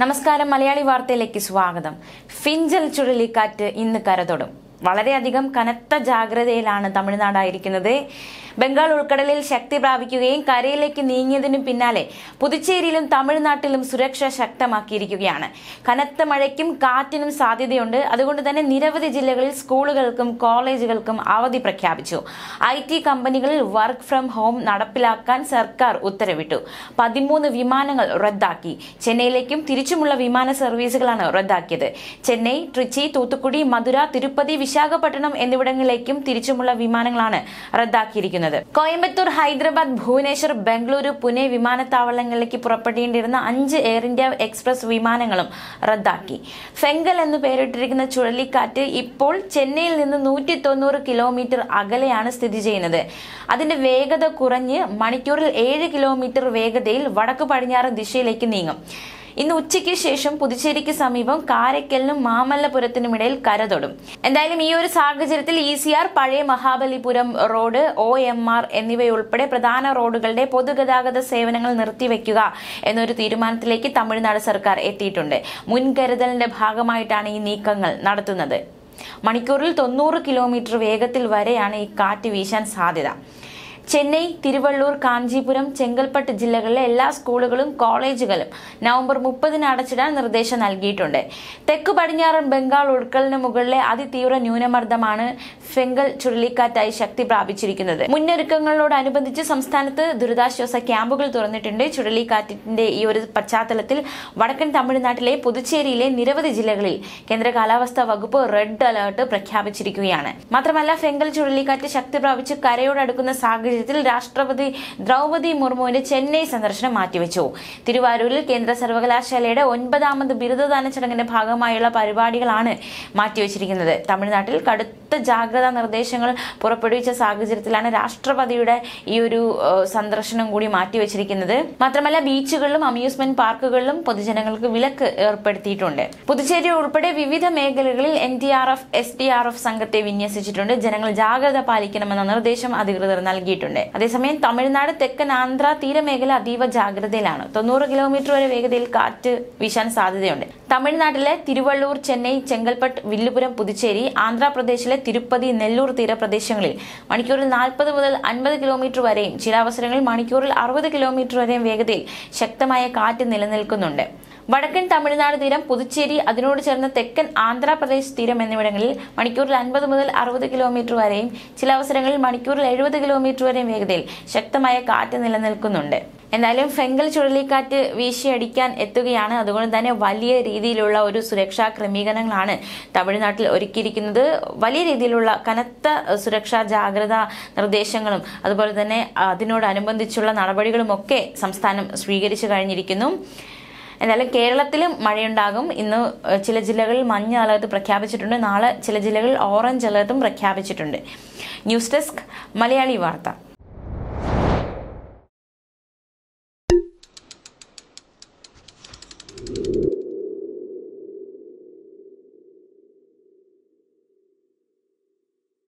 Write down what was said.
നമസ്കാരം മലയാളി വാർത്തയിലേക്ക് സ്വാഗതം ഫിഞ്ചൽ ചുഴലിക്കാറ്റ് ഇന്ന് കരതൊടും വളരെയധികം കനത്ത ജാഗ്രതയിലാണ് തമിഴ്നാടായിരിക്കുന്നത് ബംഗാൾ ഉൾക്കടലിൽ ശക്തി പ്രാപിക്കുകയും കരയിലേക്ക് നീങ്ങിയതിനു പിന്നാലെ പുതുച്ചേരിയിലും തമിഴ്നാട്ടിലും സുരക്ഷ ശക്തമാക്കിയിരിക്കുകയാണ് കനത്ത മഴയ്ക്കും കാറ്റിനും സാധ്യതയുണ്ട് അതുകൊണ്ട് തന്നെ നിരവധി ജില്ലകളിൽ സ്കൂളുകൾക്കും കോളേജുകൾക്കും അവധി പ്രഖ്യാപിച്ചു ഐ ടി കമ്പനികളിൽ വർക്ക് ഫ്രം ഹോം നടപ്പിലാക്കാൻ സർക്കാർ ഉത്തരവിട്ടു പതിമൂന്ന് വിമാനങ്ങൾ റദ്ദാക്കി ചെന്നൈയിലേക്കും തിരിച്ചുമുള്ള വിമാന സർവീസുകളാണ് റദ്ദാക്കിയത് ചെന്നൈ ട്രിച്ചി തൂത്തുക്കുടി മധുര തിരുപ്പതി വിശാഖപട്ടണം എന്നിവിടങ്ങളിലേക്കും തിരിച്ചുമുള്ള വിമാനങ്ങളാണ് റദ്ദാക്കിയിരിക്കുന്നത് കോയമ്പത്തൂർ ഹൈദരാബാദ് ഭുവനേശ്വർ ബംഗളൂരു പുനെ വിമാനത്താവളങ്ങളിലേക്ക് പുറപ്പെടേണ്ടിയിരുന്ന അഞ്ച് എയർ ഇന്ത്യ എക്സ്പ്രസ് വിമാനങ്ങളും റദ്ദാക്കി ഫെങ്കൽ എന്ന് പേരിട്ടിരിക്കുന്ന ചുഴലിക്കാറ്റ് ഇപ്പോൾ ചെന്നൈയിൽ നിന്ന് നൂറ്റി തൊണ്ണൂറ് കിലോമീറ്റർ അകലെയാണ് സ്ഥിതി ചെയ്യുന്നത് അതിന്റെ വേഗത കുറഞ്ഞ് മണിക്കൂറിൽ ഏഴ് കിലോമീറ്റർ വേഗതയിൽ വടക്കു പടിഞ്ഞാറ് ദിശയിലേക്ക് നീങ്ങും ഇന്ന് ഉച്ചയ്ക്ക് ശേഷം പുതുച്ചേരിക്ക് സമീപം കാരക്കലിനും മാമല്ലപുരത്തിനുമിടയിൽ കരതൊടും എന്തായാലും ഈ ഒരു സാഹചര്യത്തിൽ ഇ സി ആർ പഴയ Mahabalipuram road O M R എന്നിവയുൾപ്പെടെ പ്രധാന റോഡുകളുടെ പൊതുഗതാഗത സേവനങ്ങൾ നിർത്തിവെക്കുക എന്നൊരു തീരുമാനത്തിലേക്ക് തമിഴ്നാട് സർക്കാർ എത്തിയിട്ടുണ്ട് മുൻകരുതലിന്റെ ഭാഗമായിട്ടാണ് ഈ നീക്കങ്ങൾ നടത്തുന്നത് മണിക്കൂറിൽ തൊണ്ണൂറ് കിലോമീറ്റർ വേഗത്തിൽ വരെയാണ് ഈ കാറ്റ് വീശാൻ സാധ്യത ചെന്നൈ തിരുവള്ളൂർ കാഞ്ചീപുരം ചെങ്കൽപ്പട്ട് ജില്ലകളിലെ എല്ലാ സ്കൂളുകളും കോളേജുകളും നവംബർ മുപ്പതിന് അടച്ചിടാൻ നിർദ്ദേശം നൽകിയിട്ടുണ്ട് തെക്കു പടിഞ്ഞാറൻ ബംഗാൾ ഉൾക്കലിന് മുകളിലെ അതിതീവ്ര ന്യൂനമർദ്ദമാണ് ഫെങ്കൽ ചുഴലിക്കാറ്റായി ശക്തി പ്രാപിച്ചിരിക്കുന്നത് മുന്നൊരുക്കങ്ങളോടനുബന്ധിച്ച് സംസ്ഥാനത്ത് ദുരിതാശ്വാസ ക്യാമ്പുകൾ തുറന്നിട്ടുണ്ട് ചുഴലിക്കാറ്റിന്റെ ഈ ഒരു പശ്ചാത്തലത്തിൽ വടക്കൻ തമിഴ്നാട്ടിലെ പുതുച്ചേരിയിലെ നിരവധി ജില്ലകളിൽ കേന്ദ്ര കാലാവസ്ഥാ വകുപ്പ് റെഡ് അലർട്ട് പ്രഖ്യാപിച്ചിരിക്കുകയാണ് മാത്രമല്ല ഫെങ്കൽ ചുഴലിക്കാറ്റ് ശക്തി പ്രാപിച്ച് കരയോടടുക്കുന്ന സാഹചര്യത്തിൽ രാഷ്ട്രപതി ദ്രൗപതി മുർമുവിന്റെ ചെന്നൈ സന്ദർശനം മാറ്റിവെച്ചു തിരുവാരൂരിൽ കേന്ദ്ര സർവകലാശാലയുടെ ഒൻപതാമത് ബിരുദദാന ചടങ്ങിന്റെ ഭാഗമായുള്ള പരിപാടികളാണ് മാറ്റിവെച്ചിരിക്കുന്നത് തമിഴ്നാട്ടിൽ കടുത്ത ജാഗ്രതാ നിർദ്ദേശങ്ങൾ പുറപ്പെടുവിച്ച സാഹചര്യത്തിലാണ് രാഷ്ട്രപതിയുടെ ഈ ഒരു ഏഹ്, സന്ദർശനം കൂടി മാറ്റിവെച്ചിരിക്കുന്നത് മാത്രമല്ല ബീച്ചുകളിലും അമ്യൂസ്മെന്റ് പാർക്കുകളിലും പൊതുജനങ്ങൾക്ക് വിലക്ക് ഏർപ്പെടുത്തിയിട്ടുണ്ട് പുതുച്ചേരി ഉൾപ്പെടെ വിവിധ മേഖലകളിൽ N D R F S D R F സംഘത്തെ വിന്യസിച്ചിട്ടുണ്ട് ജനങ്ങൾ ജാഗ്രത പാലിക്കണമെന്ന നിർദ്ദേശം അധികൃതർ നൽകിയിട്ടുണ്ട് അതേസമയം തമിഴ്നാട് തെക്കൻ ആന്ധ്ര തീരമേഖല അതീവ ജാഗ്രതയിലാണ് തൊണ്ണൂറ് കിലോമീറ്റർ വരെ വേഗതയിൽ കാറ്റ് വീശാൻ സാധ്യതയുണ്ട് തമിഴ്നാട്ടിലെ തിരുവള്ളൂർ ചെന്നൈ ചെങ്കൽപ്പട്ട് വില്ലുപുരം പുതുച്ചേരി ആന്ധ്രാപ്രദേശിലെ തിരുപ്പതി നെല്ലൂർ തീരപ്രദേശങ്ങളിൽ മണിക്കൂറിൽ നാൽപ്പത് മുതൽ അൻപത് കിലോമീറ്റർ വരെയും ചില അവസരങ്ങളിൽ മണിക്കൂറിൽ അറുപത് കിലോമീറ്റർ വരെയും വേഗതയിൽ ശക്തമായ കാറ്റ് നിലനിൽക്കുന്നുണ്ട് വടക്കൻ തമിഴ്നാട് തീരം പുതുച്ചേരി അതിനോട് ചേർന്ന തെക്കൻ ആന്ധ്രാപ്രദേശ് തീരം എന്നിവിടങ്ങളിൽ മണിക്കൂറിൽ അൻപത് മുതൽ അറുപത് കിലോമീറ്റർ വരെയും ചില അവസരങ്ങളിൽ മണിക്കൂറിൽ എഴുപത് കിലോമീറ്റർ വരെയും വേഗതയിൽ ശക്തമായ കാറ്റ് നിലനിൽക്കുന്നുണ്ട് എന്തായാലും ഫെങ്കൽ ചുഴലിക്കാറ്റ് വീശിയടിക്കാൻ എത്തുകയാണ് അതുകൊണ്ട് തന്നെ വലിയ രീതിയിലുള്ള ഒരു സുരക്ഷാ ക്രമീകരണങ്ങളാണ് തമിഴ്നാട്ടിൽ ഒരുക്കിയിരിക്കുന്നത് വലിയ രീതിയിലുള്ള കനത്ത അഹ്, സുരക്ഷാ ജാഗ്രതാ നിർദ്ദേശങ്ങളും അതുപോലെ തന്നെ അതിനോടനുബന്ധിച്ചുള്ള നടപടികളും ഒക്കെ സംസ്ഥാനം സ്വീകരിച്ചു കഴിഞ്ഞിരിക്കുന്നു എന്നാലും കേരളത്തിലും മഴയുണ്ടാകും ഇന്ന് ഏഹ്, ചില ജില്ലകളിൽ മഞ്ഞ അലർട്ട് പ്രഖ്യാപിച്ചിട്ടുണ്ട് നാളെ ചില ജില്ലകളിൽ ഓറഞ്ച് അലർട്ടും പ്രഖ്യാപിച്ചിട്ടുണ്ട് ന്യൂസ് ഡെസ്ക് മലയാളി വാർത്ത